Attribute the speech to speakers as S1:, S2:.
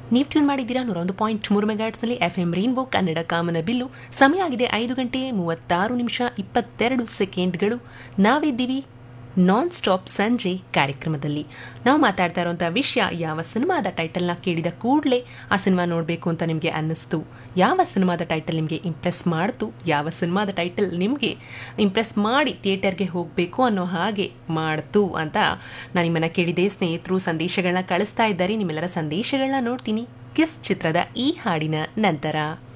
S1: ನೀವು ಟ್ಯೂನ್ ಮಾಡಿದ್ದೀರಾ ನೂರ ಒಂದು ಪಾಯಿಂಟ್ ಮೂರು ಮೆಗಾಟ್ಸ್ನಲ್ಲಿ ಎಫ್ ಎಂ ರೈನ್ಬೋ ಕನ್ನಡ ಕಾಮನ ಬಿಲ್ಲು ಸಮಯ ಆಗಿದೆ ಐದು ಗಂಟೆ ಮೂವತ್ತಾರು ನಿಮಿಷ ಇಪ್ಪತ್ತೆರಡು ಸೆಕೆಂಡ್ಗಳು ನಾವಿದ್ದೀವಿ ನಾನ್ ಸ್ಟಾಪ್ ಸಂಜೆ ಕಾರ್ಯಕ್ರಮದಲ್ಲಿ ನಾವು ಮಾತಾಡ್ತಾ ಇರುವಂಥ ವಿಷಯ ಯಾವ ಸಿನಿಮಾದ ಟೈಟಲ್ನ ಕೇಳಿದ ಕೂಡಲೇ ಆ ಸಿನಿಮಾ ನೋಡಬೇಕು ಅಂತ ನಿಮಗೆ ಅನ್ನಿಸ್ತು ಯಾವ ಸಿನಿಮಾದ ಟೈಟಲ್ ನಿಮಗೆ ಇಂಪ್ರೆಸ್ ಮಾಡ್ತು ಯಾವ ಸಿನಿಮಾದ ಟೈಟಲ್ ನಿಮಗೆ ಇಂಪ್ರೆಸ್ ಮಾಡಿ ಥಿಯೇಟರ್ಗೆ ಹೋಗಬೇಕು ಅನ್ನೋ ಹಾಗೆ ಮಾಡ್ತು ಅಂತ ನಾನು ನಿಮ್ಮನ್ನು ಕೇಳಿದೆ ಸ್ನೇಹಿತರು ಸಂದೇಶಗಳನ್ನ ಕಳಿಸ್ತಾ ಇದ್ದಾರೆ ನಿಮ್ಮೆಲ್ಲರ ಸಂದೇಶಗಳನ್ನ ನೋಡ್ತೀನಿ ಕಿಸ್ ಚಿತ್ರದ ಈ ಹಾಡಿನ ನಂತರ